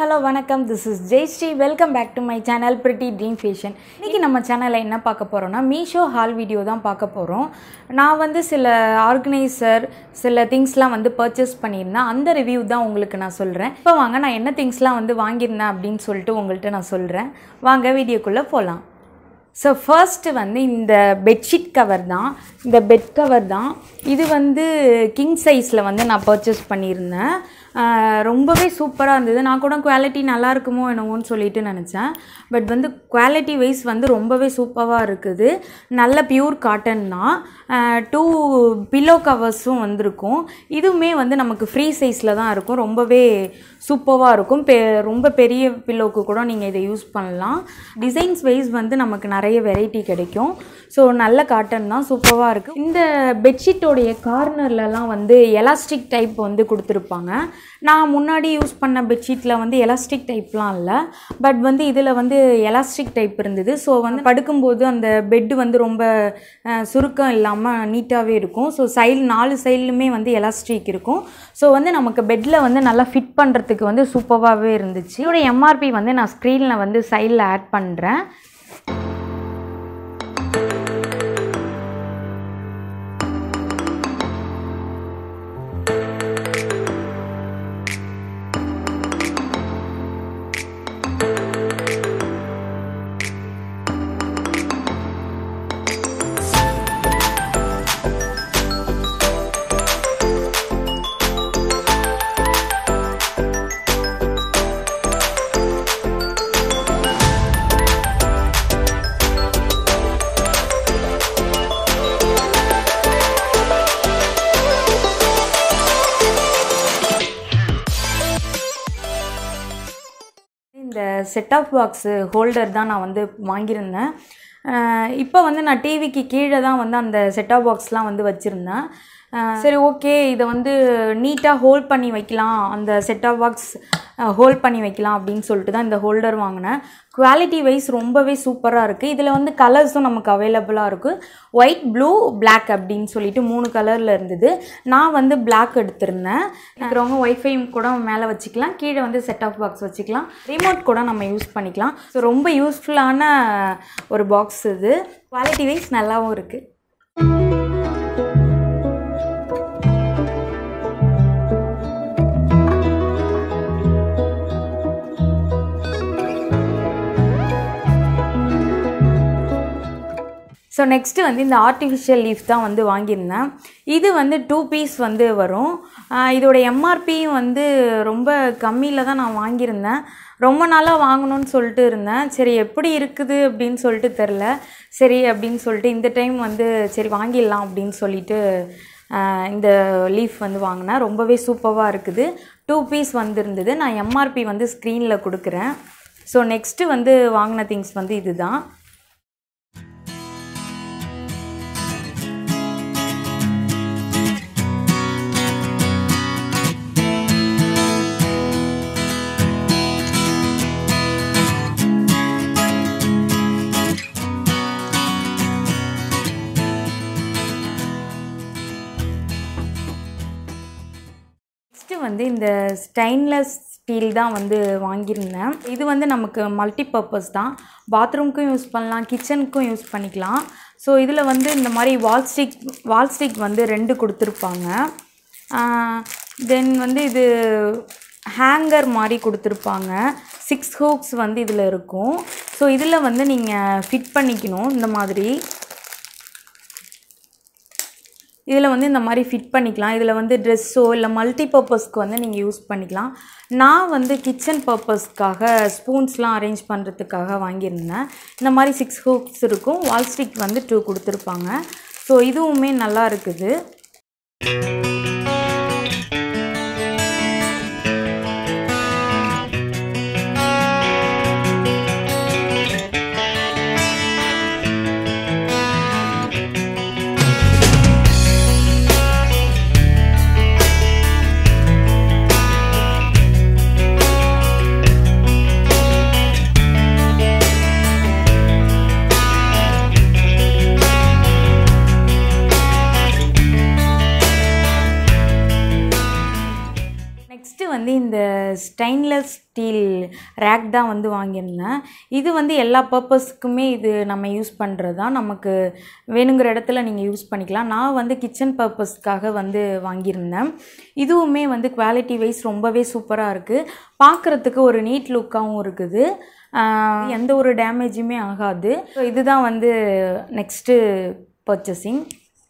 hello வணக்கம் this is Jayashree welcome back to my channel pretty dream fashion இன்றைக்கி நம்ம சேனலில் என்ன பார்க்க போகிறோம்னா மீஷோ ஹால் வீடியோ தான் பார்க்க போகிறோம் நான் வந்து சில ஆர்கனைசர் சில திங்ஸ்லாம் வந்து பர்ச்சேஸ் பண்ணியிருந்தேன் அந்த ரிவ்யூ தான் உங்களுக்கு நான் சொல்கிறேன் இப்போ வாங்க நான் என்ன திங்ஸ்லாம் வந்து வாங்கியிருந்தேன் அப்படின்னு சொல்லிட்டு உங்கள்கிட்ட நான் சொல்கிறேன் வாங்க வீடியோக்குள்ளே போகலாம் ஸோ ஃபர்ஸ்ட்டு வந்து இந்த பெட்ஷீட் கவர் தான் இந்த பெட் கவர் தான் இது வந்து கிங் சைஸில் வந்து நான் பர்ச்சேஸ் பண்ணியிருந்தேன் ஆஹ் ரொம்பவே சூப்பராக இருந்தது நான் கூட குவாலிட்டி நல்லா இருக்குமோ என்னவோன்னு சொல்லிட்டு நினச்சேன் பட் வந்து குவாலிட்டி வைஸ் வந்து ரொம்பவே சூப்பராக இருக்குது நல்ல பியூர் காட்டன் தான் டூ பில்லோ கவர்ஸும் வந்திருக்கும் இதுவுமே வந்து நமக்கு ஃப்ரீ சைஸில் தான் இருக்கும் ரொம்பவே சூப்பராக இருக்கும் பெ ரொம்ப பெரிய பில்லோக்கு கூட நீங்கள் இதை யூஸ் பண்ணலாம் டிசைன்ஸ் வைஸ் வந்து நமக்கு நிறைய வெரைட்டி கிடைக்கும் ஸோ நல்ல காட்டன் தான் சூப்பராக இருக்குது இந்த பெட்ஷீட்டோடைய கார்னர்லலாம் வந்து எலாஸ்டிக் டைப் வந்து கொடுத்துருப்பாங்க நான் முன்னாடி யூஸ் பண்ண பெட்ஷீட்டில் வந்து எலாஸ்டிக் டைப்லாம் இல்லை பட் வந்து இதில் வந்து எலாஸ்டிக் டைப் இருந்தது ஸோ வந்து படுக்கும்போது அந்த பெட்டு வந்து ரொம்ப அஹ், சுருக்கம் இல்லாமல் நீட்டாகவே இருக்கும் ஸோ சைடு நாலு சைட்லுமே வந்து எலாஸ்டிக் இருக்கும் ஸோ வந்து நமக்கு பெட்டில் வந்து நல்லா ஃபிட் பண்ணுறதுக்கு வந்து சூப்பராகவே இருந்துச்சு இதோட எம்ஆர்பி வந்து நான் ஸ்க்ரீனில் வந்து சைடில் ஆட் பண்ணுறேன் இந்த செட் ஆஃப் பாக்ஸு ஹோல்டர் தான் நான் வந்து வாங்கியிருந்தேன் இப்போ வந்து நான் டிவிக்கு கீழே தான் வந்து அந்த செட் ஆஃப் பாக்ஸ்லாம் வந்து வச்சுருந்தேன் சரி ஓகே இதை வந்து நீட்டாக ஹோல்ட் பண்ணி வைக்கலாம் அந்த செட் ஆஃப் பாக்ஸ் ஹோல்ட் பண்ணி வைக்கலாம் அப்படின்னு சொல்லிட்டு தான் இந்த ஹோல்டர் வாங்கினேன் குவாலிட்டி வைஸ் ரொம்பவே சூப்பராக இருக்குது இதில் வந்து கலர்ஸும் நமக்கு அவைலபிளாக இருக்குது ஒயிட் ப்ளூ Black அப்படின்னு சொல்லிட்டு மூணு கலரில் இருந்தது நான் வந்து Black எடுத்திருந்தேன் இருக்கிறவங்க ஒய்ஃபை கூட மேலே வச்சுக்கலாம் கீழே வந்து செட் ஆஃப் பாக்ஸ் வச்சுக்கலாம் ரிமோட் கூட நம்ம யூஸ் பண்ணிக்கலாம் ஸோ ரொம்ப யூஸ்ஃபுல்லான ஒரு பாக்ஸ் இது குவாலிட்டி வைஸ் நல்லாவும் இருக்குது ஸோ நெக்ஸ்ட்டு வந்து இந்த ஆர்டிஃபிஷியல் லீஃப் தான் வந்து வாங்கியிருந்தேன் இது வந்து டூ பீஸ் வந்து வரும் ஆஹ் இதோட எம்ஆர்பியும் வந்து ரொம்ப கம்மியில் தான் நான் வாங்கியிருந்தேன் ரொம்ப நாளாக வாங்கணும்னு சொல்லிட்டு இருந்தேன் சரி எப்படி இருக்குது அப்படின்னு சொல்லிட்டு தெரில சரி அப்படின்னு சொல்லிட்டு இந்த டைம் வந்து சரி வாங்கிடலாம் அப்படின்னு சொல்லிட்டு ஆஹ் இந்த லீஃப் வந்து வாங்கினேன் ரொம்பவே சூப்பராக இருக்குது டூ பீஸ் வந்துருந்தது நான் எம்ஆர்பி வந்து ஸ்க்ரீனில் கொடுக்குறேன் ஸோ நெக்ஸ்ட்டு வந்து வாங்கின திங்ஸ் வந்து இதுதான் நெக்ஸ்ட்டு வந்து இந்த ஸ்டெயின்லெஸ் ஸ்டீல் தான் வந்து வாங்கியிருந்தேன் இது வந்து நமக்கு மல்டி பர்பஸ் தான் பாத்ரூம்க்கும் யூஸ் பண்ணலாம் கிச்சனுக்கும் யூஸ் பண்ணிக்கலாம் ஸோ இதில் வந்து இந்த மாதிரி வால் ஸ்டிக் வால் ஸ்டிக் வந்து ரெண்டு கொடுத்துருப்பாங்க தென் வந்து இது ஹேங்கர் மாதிரி கொடுத்துருப்பாங்க சிக்ஸ் ஹூக்ஸ் வந்து இதில் இருக்கும் ஸோ இதில் வந்து நீங்கள் ஃபிட் பண்ணிக்கணும் இந்த மாதிரி இதில் வந்து இந்த மாதிரி ஃபிட் பண்ணிக்கலாம் இதில் வந்து ட்ரெஸ்ஸோ இல்லை மல்டி பர்பஸ்க்கு வந்து நீங்கள் யூஸ் பண்ணிக்கலாம் நான் வந்து கிச்சன் பர்பஸ்க்காக ஸ்பூன்ஸ்லாம் அரேஞ்ச் பண்ணுறதுக்காக வாங்கியிருந்தேன் இந்த மாதிரி சிக்ஸ் ஹூக்ஸ் இருக்கும் வால் ஸ்டிக் வந்து டூ கொடுத்துருப்பாங்க ஸோ இதுவுமே நல்லா இருக்குது வந்து இந்த ஸ்டெயின்லெஸ் ஸ்டீல் ரேக் தான் வந்து வாங்கியிருந்தேன் இது வந்து எல்லா பர்பஸ்க்குமே இது நம்ம யூஸ் பண்ணுறது தான் நமக்கு வேணுங்கிற இடத்துல நீங்கள் யூஸ் பண்ணிக்கலாம் நான் வந்து கிச்சன் பர்பஸ்க்காக வந்து வாங்கியிருந்தேன் இதுவுமே வந்து குவாலிட்டி வைஸ் ரொம்பவே சூப்பராக இருக்குது பார்க்குறதுக்கு ஒரு நீட் லுக்காகவும் இருக்குது ஆஹ் எந்த ஒரு டேமேஜுமே ஆகாது ஸோ இதுதான் வந்து நெக்ஸ்ட்டு பர்ச்சேசிங்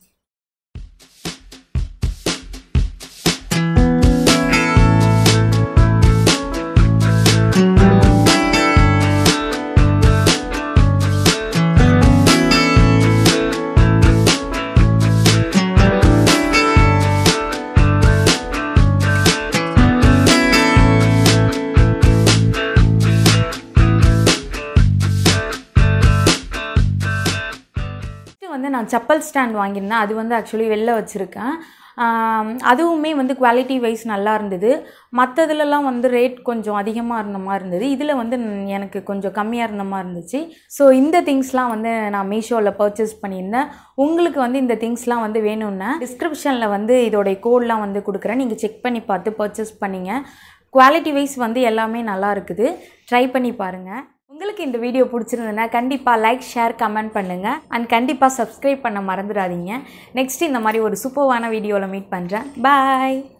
ஃபஸ்ட்டு வந்து நான் செப்பல் ஸ்டாண்ட் வாங்கியிருந்தேன் அது வந்து ஆக்சுவலி வெளில வச்சுருக்கேன் ஆம், அதுவுமே வந்து குவாலிட்டி வைஸ் நல்லா இருந்தது மற்றதுலலாம் வந்து ரேட் கொஞ்சம் அதிகமாக இருந்த மாதிரி இருந்தது இதில் வந்து ந- எனக்கு கொஞ்சம் கம்மியாக இருந்த மாதிரி இருந்துச்சு ஸோ இந்த திங்ஸ்லாம் வந்து நான் மீஷோவில் பர்ச்சேஸ் பண்ணியிருந்தேன் உங்களுக்கு வந்து இந்த திங்ஸ்லாம் வந்து வேணும்னா டிஸ்கிரிப்ஷனில் வந்து இதோடைய கோட்லாம் வந்து கொடுக்குறேன் நீங்கள் செக் பண்ணி பார்த்து பர்ச்சேஸ் பண்ணிங்க குவாலிட்டி வைஸ் வந்து எல்லாமே நல்லா இருக்குது ட்ரை பண்ணி பாருங்கள் உங்களுக்கு இந்த வீடியோ பிடிச்சிருந்ததுன்னா கண்டிப்பாக லைக் ஷேர் கமெண்ட் பண்ணுங்கள் அண்ட் கண்டிப்பாக சப்ஸ்கிரைப் பண்ண மறந்துடாதீங்க நெக்ஸ்ட் இந்த மாதிரி ஒரு சூப்பர்வான வீடியோவில் மீட் பண்ணுறேன் பாய்